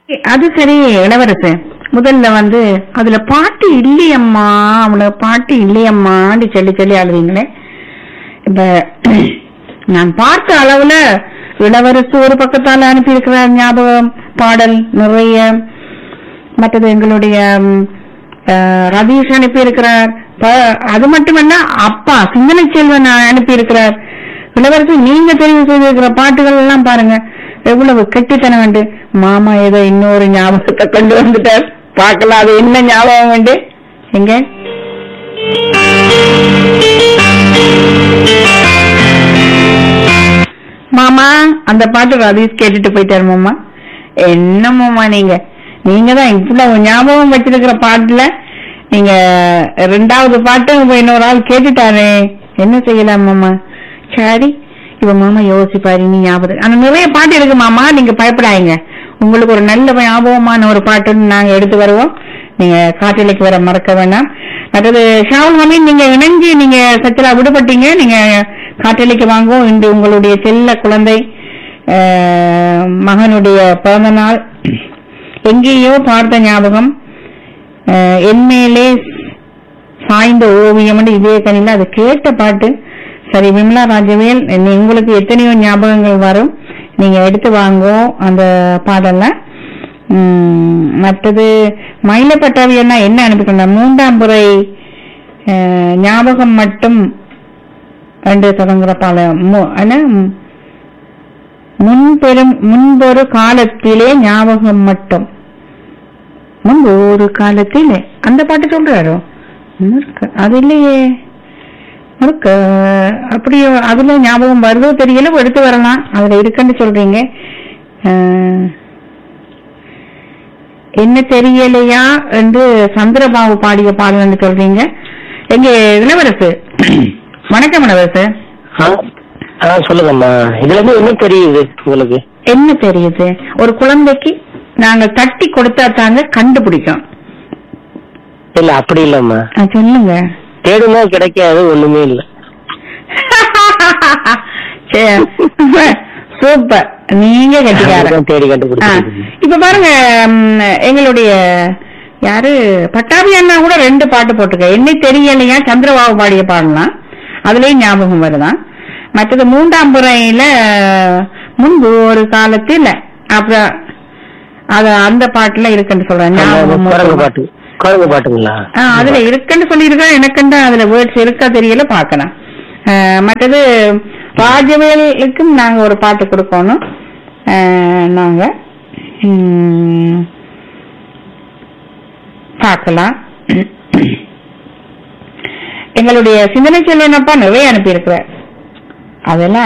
அது சரி இளவரசு முதல்ல வந்து அதுல பாட்டு இல்லையம்மா அவள பாட்டு இல்லையம்மான்னு சொல்லி சொல்லி அழுவீங்களே இப்ப நான் பார்த்த அளவுல இளவரசு ஒரு பக்கத்தால அனுப்பி இருக்கிறார் ஞாபகம் பாடல் நிறைய மற்றது எங்களுடைய ம், அஹ், ரதீஷ் அனுப்பி இருக்கிறார் அது மட்டுமல்ல அப்பா சிந்தனை செல்வன் அனுப்பி இருக்கிறார் இளவரசி நீங்க தெரிவு செய்திருக்கிற பாட்டுகள் எல்லாம் பாருங்க எவ்வளவு கெட்டித்தனம் வேண்டு மாமா ஏதோ இன்னொரு ஞாபகத்தை கொண்டு வந்துட்டார் பார்க்கலாம் அது என்ன ஞாபகம் வேண்டு எங்க மாமா அந்த பாட்டு ரதீஷ் கேட்டுட்டு போயிட்டாரு மாமா என்ன மாமா நீங்க நீங்க தான் இவ்வளவு ஞாபகம் வச்சிருக்கிற பாட்டுல நீங்க ரெண்டாவது பாட்டு இப்ப இன்னொரு ஆள் கேட்டுட்டாரே என்ன செய்யலாம் மாமா சரி இப்ப மாமா யோசிப்பாரு நீ ஞாபகம் ஆனா நிறைய பாட்டு இருக்கு மாமா நீங்க பயப்படாதீங்க உங்களுக்கு ஒரு நல்ல ஞாபகமான ஒரு பாட்டுன்னு நாங்க எடுத்து வருவோம் நீங்க காட்டிலைக்கு வர மறக்க வேண்டாம் மற்றது ஷாவுல் ஹமீன் நீங்க இணைஞ்சு நீங்க சச்சலா விடுபட்டீங்க நீங்க காட்டிலைக்கு வாங்குவோம் இன்று உங்களுடைய செல்ல குழந்தை அஹ், மகனுடைய பிறந்த நாள் எங்கேயோ பார்த்த ஞாபகம் அஹ், என்மேலே சாய்ந்த ஓவியம் இதே கணில அது கேட்ட பாட்டு சரி விமலா ராஜவேல் நீ- உங்களுக்கு எத்தனையோ ஞாபகங்கள் வரும் நீங்க எடுத்து வாங்கோ அந்த பாடல்லாம் உம், மற்றது மயிலப்பட்டாவியன்னா என்ன அனுப்பிக்கொண்ட மூன்றாம் முறை அஹ், ஞாபகம் மட்டும் என்று தொடங்குற பாடம் மு- என்ன? முன்பெரும் முன்பொரு காலத்திலே ஞாபகம் மட்டும் முன்பு ஒரு காலத்திலே அந்த பாட்டு சொல்றாரோ இருக்கு. அது இல்லையே இருக்கு அப்படியோ அதுல ஞாபகம் வருதோ தெரியல எடுத்து வரலாம் அதுல இருக்குன்னு சொல்றீங்க அஹ், என்ன தெரியலையா என்று சந்திரபாபு பாடிய பாடல்னு சொல்றீங்க எங்க இளவரசு வணக்கம் இளவரசு ஆ ஆ சொல்லுங்கம்மா இதுல இருந்து என்ன தெரியுது உங்களுக்கு என்ன தெரியுது ஒரு குழந்தைக்கு நாங்க தட்டி கொடுத்தா தாங்க கண்டுபிடிக்கும் இல்ல அப்படி இல்லம்மா ஆ, சொல்லுங்க தேடுனா கிடைக்காது ஒண்ணுமே இல்ல சரி. சூப்பர் நீங்க கட்டிக்கார அதுதான் தேடி கண்டுபிடிச்சிருக்கீங்க. இப்ப பாருங்க ம், எங்களுடைய யாரு பட்டாபி அண்ணா கூட ரெண்டு பாட்டு போட்டிருக்க என்னை தெரியலையா சந்திரபாபு பாடிய பாடலாம் அதுலயும் ஞாபகம் வருதான் மற்றது மூன்றாம் முறையில முன்பு ஒரு காலத்தில் அப்புறம் அது அந்த பாட்டுல இருக்குன்னு சொல்றேன் ஆமா, அது ஞாபகம் குரங்கு மட்டும். பாட்டு குரங்கு பாட்டுங்களா ஆ, அதுல இருக்குன்னு சொல்லியிருக்கேன் எனக்குண்டா அதுல வேர்ட்ஸ் இருக்கா தெரியல பாக்கலாம் மற்றது ராஜவேலுக்கும் நாங்க ஒரு பாட்டு கொடுக்கணும் ஆ, நாங்க ம், பார்க்கலாம் எங்களுடைய சிந்தனை செல்வனப்பா நிறைய அனுப்பியிருக்கிறார் அதெல்லாம்